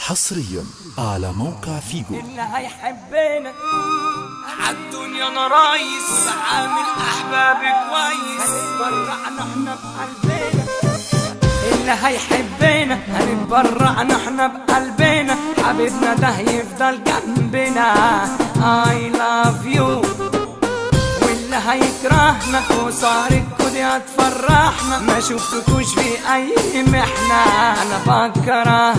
حصريا على موقع فيجو اللي هيحبنا عالدنيا انا رايس عامل احبابي كويس برعنا احنا بقلبنا اللي هيحبنا هنتبرعنا احنا بقلبنا حبيبنا ده يفضل جنبنا I love you واللي هيكرهنا وصارتكوا دي هتفرحنا ما شفتكوش في اي محنة انا بكره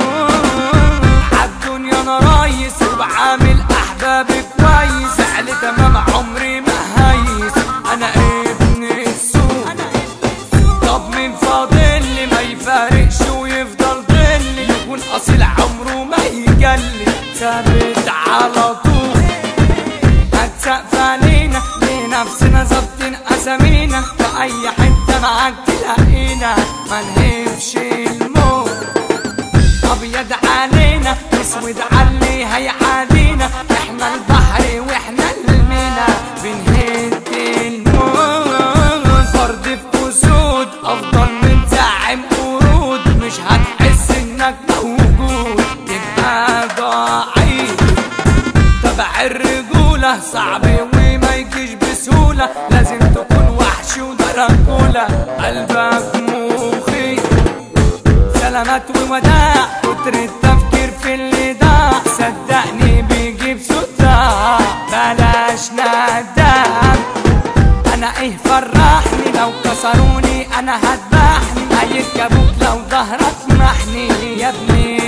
عالدنيا انا رايس وبعامل احبابي كويس فعل تمام عمري ما هيس انا ابن السوق طب من فاضل لي ما يفارقش ويفضل ضلي يكون اصيل عمره ما يجلي ثابت على طول هتسقف علينا لنفسنا ظابطين اسامينا في اي حته معاك تلاقينا ما نهبش الموت ابيض علينا اسود علي هيعادينا احنا البحر واحنا المينا بنهد الموت فرد في اسود افضل من زعم قرود مش هتحس انك موجود تبقى ضعيف تبع الرجولة صعب وما يجيش بسهولة لازم تكون وحش ودرجولة قلبك مخيف سلامات ووداع كتر التفكير في اللي ضاع صدقني بيجيب صداع بلاش ندم انا ايه فرحني لو كسروني انا هذبحني هيركبوك لو ظهرك محني يا ابني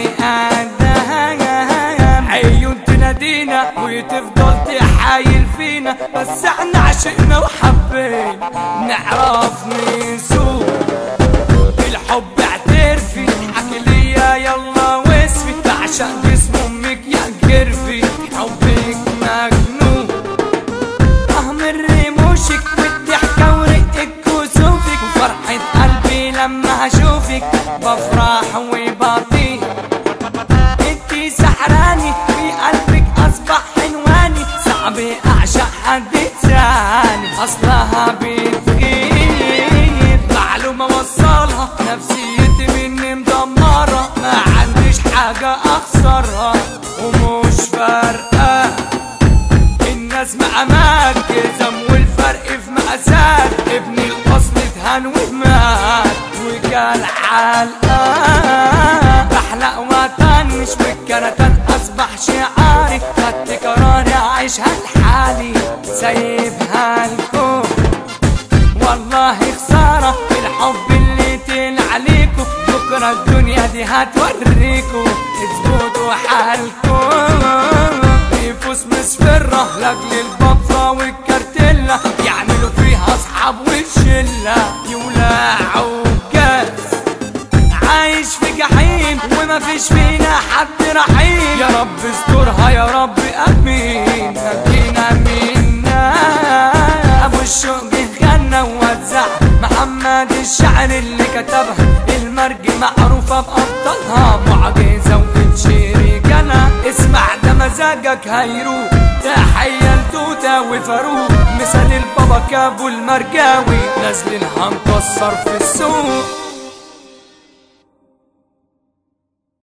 ادم عيون تنادينا وتفضل تحايل فينا بس احنا عشقنا وحبينا نعرف نسوق الحب اعترفي حكي ليا يلا واسفي بعشق جسم امك يا جرفي حبك مجنون اهمر رموشك والضحكة ورقك وسوفك وفرحة قلبي لما اشوفك بفرح وبطير انتي سحراني في قلبك اصبح عنواني صعب اعشق حد تاني اصلها بتغير معلومة وصلها نفسيتي مني مدمرة ما عنديش حاجة اخسرها ومش فارقة الناس مقامات جزم والفرق في مقاسات ابن الاصل اتهان ومات وكان حلقة بحلق وطنش والكرتان اصبح شعاري خدت قراري اعيشها لحالي سايبها لكم والله خسارة الحب اللي تل عليكم بكرة الدنيا دي هتوريكم اثبتوا حالكم نفوس مسفرة لاجل البطة والكارتيلا يعملوا فيها اصحاب والشلة يولعوا كاس عايش في جحيم وما فيش فينا حد رحيم يا رب استرها يا رب امين نجينا منا ابو الشوق غنى ووزع محمد الشعر اللي كتبها المرج معروفة بأبطالها معجزة وبتشيري جنى اسمع ده مزاجك هيروح تحية لتوتة وفاروق مثال البابا كابو المرجاوي نازلين هنكسر في السوق